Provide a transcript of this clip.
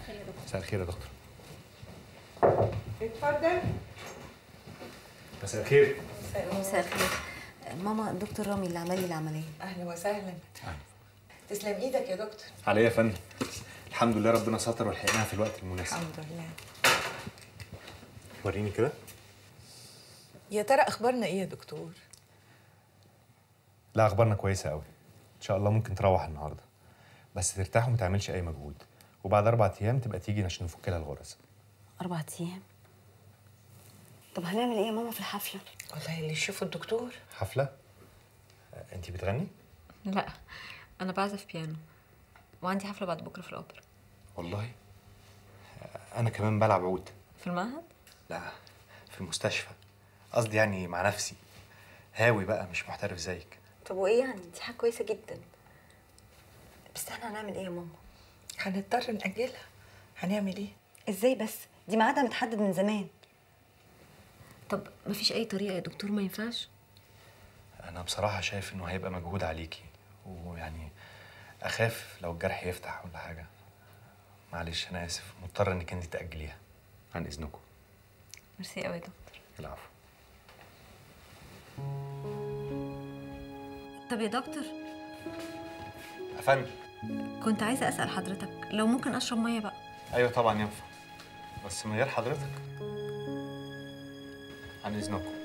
الخير يا دكتور مساء الخير يا دكتور اتفضل مساء الخير مساء الخير ماما دكتور رامي اللي عمل لي العمليه اهلا وسهلا تسلم ايدك يا دكتور على ايه يا فندم الحمد لله ربنا ستر ولحقناها في الوقت المناسب الحمد لله وريني كده يا ترى اخبارنا ايه يا دكتور لا اخبارنا كويسه قوي ان شاء الله ممكن تروح النهارده بس ترتاح وما تعملش اي مجهود وبعد اربع ايام تبقى تيجي عشان نفك لها الغرز اربع ايام طب هنعمل ايه يا ماما في الحفله والله اللي يشوفه الدكتور حفله انت بتغني لا انا بعزف بيانو وعندي حفله بعد بكره في الاوبرا والله انا كمان بلعب عود في المعهد لا في المستشفى قصدي يعني مع نفسي هاوي بقى مش محترف زيك طب وايه يعني دي حاجه كويسه جدا بس احنا هنعمل ايه يا ماما هنضطر نأجلها هنعمل ايه ازاي بس دي ميعادها متحدد من زمان طب مفيش اي طريقه يا دكتور ما ينفعش انا بصراحه شايف انه هيبقى مجهود عليكي ويعني اخاف لو الجرح يفتح ولا حاجه معلش انا اسف مضطر انك انت تاجليها عن اذنكم ميرسي قوي يا دكتور العفو طب يا دكتور يا فندم كنت عايزه اسال حضرتك لو ممكن اشرب ميه بقى ايوه طبعا ينفع بس من غير حضرتك عن اذنكم